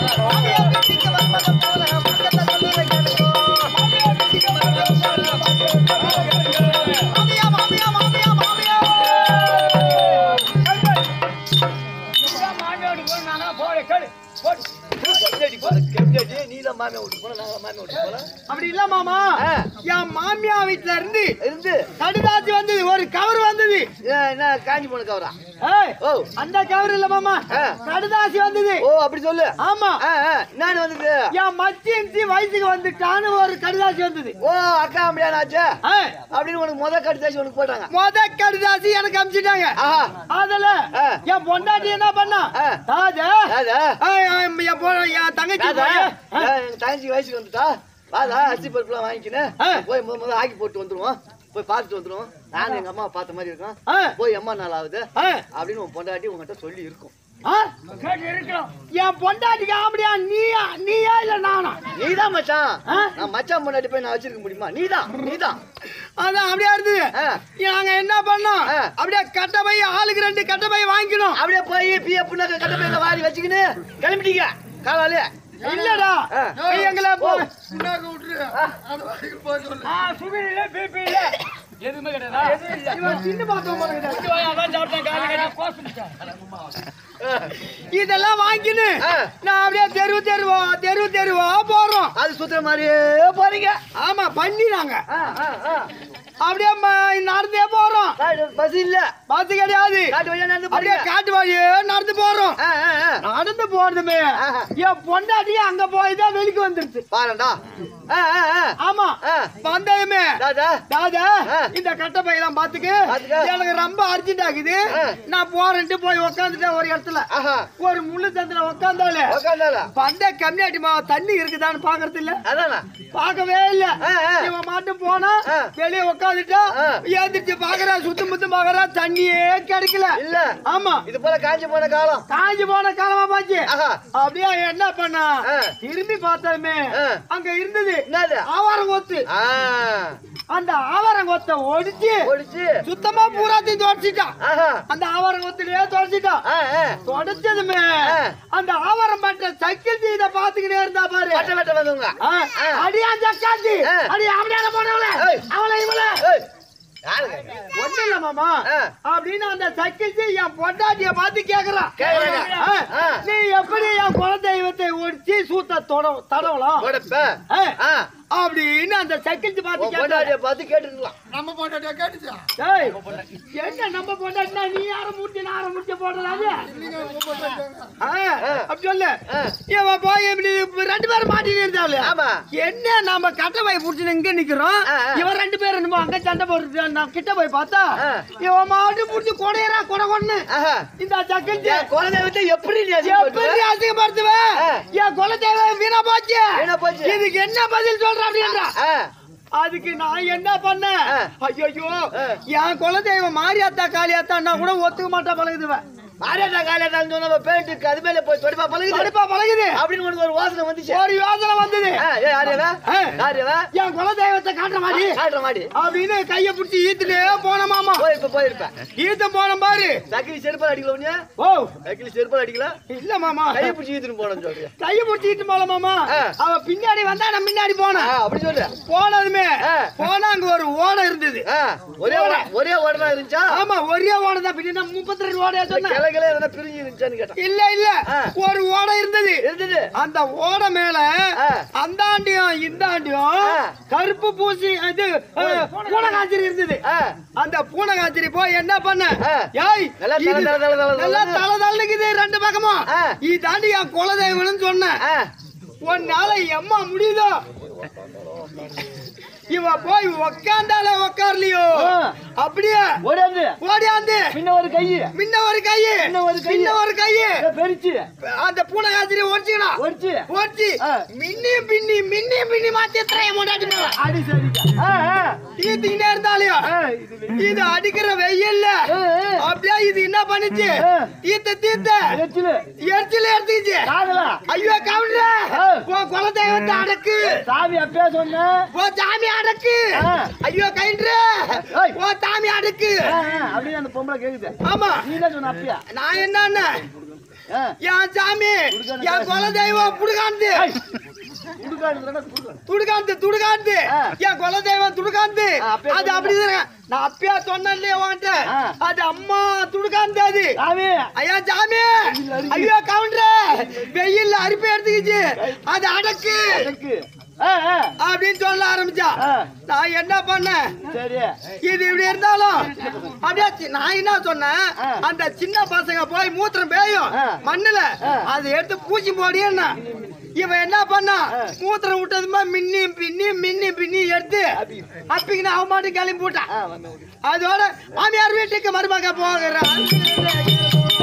நீதான் மாமியா வீட்டுக்கு போல நாங்க மாமியா வீட்டுக்கு போல அப்படி இல்ல மாமா ஆ. என் மாமியா வீட்டுல இருந்து இருந்து கடுதாசி வந்தது ஒரு கவர் வந்தது ஏன், என்ன காஞ்சி போன கவரா ஏய், ஓ அந்த கவர் இல்ல மாமா ஆ. கடுதாசி வந்தது ஓ அப்படி சொல்லு ஆமா ஆ, ஆ, நான் வந்தது என் மச்சின்சி வயசுக்கு வந்துட்டான்னு ஒரு கடுதாசி வந்தது ஓ அக்கா அப்படியா ஆச்சு ஏய், அப்படின்னு உனக்கு முத கடிதாச்சு உனக்கு போட்டாங்க மொத கடுதாசி எனக்கு அமிச்சிட்டாங்க ஆஹா அதுல ஆ. என் பொண்டாட்டி என்ன பண்ணா ஆ. தாஜா ராதா ஏய், ஏய், என் பொ- என் தங்கச்சி ராதா போய், ஆ, ஏன், எங்க தங்கச்சி வயசுக்கு வந்துட்டா வாதா அரிசி பருப்புலாம் வாங்கிக்கினேன் ஆ. போய் முத முத ஆக்கி போட்டு வந்துருவோம் போய் பார்த்துட்டு வந்துருவோம் நானும் எங்க அம்மா பார்த்த மாதிரி இருக்கோம் ஆ, போய் அம்மா நாள் ஆகுது ஆ, அப்படின்னு உன் பொண்டாட்டி உங்ககிட்ட சொல்லி இருக்கும் ஆ. என் பொண்டாட்டிக்கு ஆம்படியா நீயா நீயா இல்ல நானா நீதான் மச்சான் ஆ? நான் மச்சான் பொண்டாட்டி போய் நான் வச்சிருக்க முடியுமா நீதான் நீதான் அதான் அப்படியே இருந்தது ஆ. நாங்க என்ன பண்ணோம் ஆ. அப்படியே கட்ட பை ஆளுக்கு ரெண்டு கட்ட பை வாங்கிக்கணும் அப்படியே போய் பிஎஃப் கட்ட பையில வாரி வச்சுக்கின்னு கிளம்பிட்டீங்க காலாலே இல்லடா ஆ. போய் எங்களை போ ஓ. இவன் தின்னு பார்த்தோம் போல இருக்குது. இதெல்லாம் வாங்கின்னு ஆ. நான் அப்படியே தெரு தெருவா தெரு தெருவா போறோம் அது சுத்துற மாதிரியே போறீங்க ஆமா பண்ணினாங்க ஆ, ஆ, ஆ. அப்படியே ம- நடந்தே போறோம் காட்டு பஸ் இல்ல பஸ் கிடையாது காட்டு வழியா நடந்து அப்படியே போறீங்க காட்டு வழியே நடந்து போறோம் ஆ, ஆ, ஆ. நடந்து போறதுமே ஆஹா. என் பொண்டாட்டி அங்க போய் தான் வெளிக்கு வந்துருச்சு பாருடா ஆ, ஆ, ஆ. ஆமா ஆ. வந்ததுமே ராஜா தாதா ஆ. இந்த கட்ட பையெல்லாம் பாத்துக்க பாத்துக்க. எனக்கு ரொம்ப அர்ஜென்ட் ஆகுது ஆ. நான் போறேன்ட்டு போய் உக்காந்துட்டேன் ஒரு இடத்துல ஆஹா ஒரு முள்ளு தந்துல உக்காந்தாலே உக்காந்தால வந்த கம்யூனிட்டி மா தண்ணி இருக்குதான்னு பாக்குறது இல்ல அதானா பார்க்கவே இல்ல ஆ, ஆ. இவன் மட்டும் போனா ஆ. வெளியே உட்காந்துட்டா ஆ. ஏந்திரிச்சு பாக்குறா சுத்து முத்து பாக்குறா தண்ணியே கிடைக்கல இல்ல ஆமா இது போல காஞ்சி போன காலம் காஞ்சி போன காலமா பாச்சு ஆஹா அப்படியே என்ன பண்ணா ஆ. திரும்பி பார்த்தாலுமே ஆ. அங்க இருந்தது என்னது ஆவாரங்கொத்து ஆ அந்த ஆவாரங்கொத்தை ஒடிச்சு ஒடிச்சு சுத்தமா பூராத்தையும் தொடச்சிட்டான் ஆஹா அந்த ஆவாரங்கொத்திலேயே தொடச்சிட்டான் ஆ, ஆ. தொடச்சதுமே ஆ. அந்த ஆவாரம் பட்ட சக்கில் இத பாத்துக்கிட்டே இருந்தா பாரு வெட்ட வெட்ட வந்தவங்க ஆ, அடியா ஜக்காத்தி ஆ. அடி அப்படியான போனவள ஏய். அவளை இவள ஏய், யாருங்க ஒண்ணு இல்ல மாமா ஆ. அப்படின்னு அந்த சக்கில் என் பொண்டாட்டிய பார்த்து கேக்குறான் கேக்குறாங்க. ஆ, ஆ. நீ எப்படி என் குலதெய்வத்தை ஒடிச்சு சூத்த தொட தடவலாம் உடப்ப ஆ, ஆ அப்படின்னு அந்த சக்கில் பார்த்து உன் கேக்குறான் பொண்டாட்டிய பார்த்து கேட்டுருக்கலாம் ஏய், என்ன நம்ம பொண்டாட்டினா நீ யார முடிச்சு நான் யார முடிச்சு போடுறாது ஆ, அப்படி சொல்லு ஆ. இவன் போய் இப்படி ரெண்டு பேரும் மாட்டிட்டு இருந்தாள் ஆமா என்ன நாம கட்ட போய் புடிச்சு இங்க நிக்கிறோம் ஆ, ஆ. இவன் ரெண்டு பேரும் என்னமோ அங்க சண்டை போட்டு நான் கிட்ட போய் பார்த்தா ஆ. இவன் மாட்டு புடிச்சு கொடையறா கொடை கொண்டு ஆஹா இந்த சக்கல் என் குழந்தைய எப்படி நீ எப்படி அசிங்கப்படுத்துவ? அசிங்கப்படுத்துவேன் ஆ. என் குலதெய்வ வீணா போச்சு வீணா போச்சு. இதுக்கு என்ன பதில் சொல்ற அப்படின்றா ஆ, அதுக்கு நான் என்ன பண்ணேன் ஆ. ஐயோ ஆ. என் குலதெய்வம் மாரியாத்தா காளியாத்தான்னா கூட ஒத்துக்க மாட்டா பழகுதுவன் ஆரியாட்டா காலியாட்டான்னு சொன்னா நம்ம பேண்ட்டுக்கு அது மேல போய் தொடிப்பா பழகுது கடுப்பா பழகுது அப்படின்னு உனக்கு ஒரு வாசனை வந்துச்சு ஒரு யோசனை வந்தது ஆ, ஏய், ஆரியாவா ஆ. ஆரியாவா என் குலதெய்வத்தை காட்டுற மாதிரி காட்டுற மாடி அப்படின்னு கைய பிடிச்சி ஈத்துட்டே போன மாமா போயிருப்ப போயிருப்ப ஈத்த போன பாரு சக்கிலி செருப்பால் அடிக்கல உன்னைய ஓ சக்கிலி செருப்பால் அடிக்கல இல்ல மாமா கையை பிடிச்சி ஈத்துன்னு போனோம்னு சொல்றியா கைய பிடிச்சிட்டு போல மாமா ஆ. அவ பின்னாடி வந்தா நான் முன்னாடி ஆ, போனேன் அப்படி சொல்லு போனதுமே ஆ. போனா அங்க ஒரு ஓடை இருந்தது ஆ, ஒரே ஓட- ஒரே ஓடனா இருந்துச்சா ஆமா ஒரே ஓடை தான் பின்ன முப்பத்தி ரெண்டு ஓடையா சொன்னேன் கிளை கிளை எதனா பிரிஞ்சு இருந்துச்சான்னு கேட்டேன் இல்ல இல்ல ஆ. ஒரு ஓடை இருந்தது இருந்தது அந்த ஓடை மேல ஆ. அந்தாண்டியும் இந்தாண்டியும் ஆ. கருப்பு பூசி இது பூனை காய்ச்சல் இருந்தது ஆ, அந்த பூனை காய்ச்சல் போய் என்ன பண்ண ஆ. ஏய் நல்லா தல, இது- தல, தல, தல, தல. நல்லா தலை தள்ளுக்குது ரெண்டு பக்கமும் ஆ. இதாண்டி என் குலதெய்வம்னு சொன்னேன் ஆ, உன்னால எம்மா முடியுதோ இவ போய் உக்காந்தால உக்கார்லையோ ஆ. அப்படியே ஓடாது ஓடியாந்து பின்ன ஒரு கை முன்ன ஒரு கையு பின்ன ஒரு கையு. பின்ன ஒரு கையு பெருச்சு அந்த பூனை காய்ச்சல் ஒடிச்சுக்கணும் ஒடிச்சு ஓடிச்சு ஆ. மின்னி பின்னி மின்னி பின்னி மாத்தி திரைய முன்னாடி போவேன் அடி சரிக்கா ஆ, ஆ. தீர்த்துக்கிட்டே இருந்தாலையோ ஆ, இது இது அடிக்கிற வெயில்ல ஆ, ஆ. அப்படியே இது என்ன பண்ணுச்சு ஆ. தீர்த்த தீர்த்த எச்சிலு எரிச்சல் எடுத்துச்சு காதலா ஐயோ கவுண்டர ஆ. உன் குலதெய்வத்தை அடக்கு சாமி அப்பயே சொன்ன உன் சாமி அடக்கு ஆ. ஐயோ கவுண்டர ஏய். உன் சாமி அடக்கு ஆ, ஆ, அப்படியே அந்த பொம்பளை கேக்குது ஆமா நீ தான் சொன்ன அப்பயா நான் என்ன ஆ. என் சாமி துடுக்கானு என் குல தெய்வம் புடுகாந்து குடுக்காடுறா குடுக்காடு துடுகாந்து துடுகாந்து ஆ. என் குல தெய்வம் துடுகாந்து ஆ, அப்பயே அது அப்படிதான் நான் அப்பயா சொன்னேன் இல்லையா உன்கிட்ட ஆ. அது அம்மா துடுகாந்து அது சாமி ஐயா சாமி ஐயோ கவுண்டர் வெயில்ல அரிப்பை எடுத்துக்கிச்சு அது அடக்கு எனக்கு ஆ ஆ அப்படின்னு சொல்ல ஆரம்பிச்சா ஆ. நான் என்ன பண்ணேன் சரி இது இப்படி இருந்தாலும் அப்படியே சி- நான் என்ன சொன்னேன் ஆ. அந்த சின்ன பசங்க போய் மூத்திரம் பேயும் ஆ. மண்ணுல ஆ. அதை எடுத்து பூச்சி போடியன்னா இவன் என்ன பண்ணா ஆ. மூத்திரம் விட்டதுமா மின்னி பின்னி மின்னி பின்னி எடுத்து அப்பிக்கின்னு அவன் மாட்டு கிளம்பி போட்டான் ஆ வந்து அதோட மாமியார் வீட்டுக்கு மருமக போகிறான்